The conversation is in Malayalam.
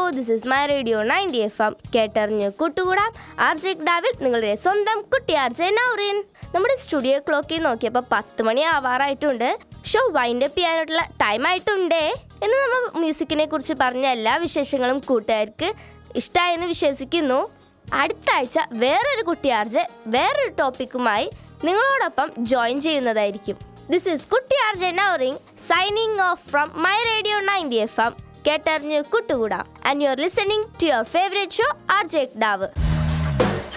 this is my radio ninety F M കേട്ടറിഞ്ഞ് കൂട്ടുകൂടാം ആർ ജെ ഡാവിൽ നിങ്ങളുടെ സ്വന്തം കുട്ടി ആർ ജെ നൗറിൻ നമ്മുടെ സ്റ്റുഡിയോ ക്ലോക്കിൽ നോക്കിയപ്പോൾ പത്ത് മണി ആവാറായിട്ടുണ്ട് ഷോ വൈൻഡ് അപ്പ് ചെയ്യാനായിട്ടുള്ള ടൈം ആയിട്ടുണ്ടേ എന്ന് നമ്മൾ മ്യൂസിക്കിനെ കുറിച്ച് പറഞ്ഞ എല്ലാ വിശേഷങ്ങളും കൂട്ടുകാർക്ക് ഇഷ്ടമായെന്ന് വിശ്വസിക്കുന്നു അടുത്ത ആഴ്ച വേറൊരു കുട്ടി ആർ ജെ വേറൊരു ടോപ്പിക്കുമായി നിങ്ങളോടൊപ്പം ജോയിൻ ചെയ്യുന്നതായിരിക്കും ദിസ് ഈസ് കുട്ടി ആർ ജെ നൗറിംഗ് signing off from my radio ninety F M കേട്ടറിഞ്ഞ് കൂട്ടുകൂടാം and you are listening to your favourite show R J dove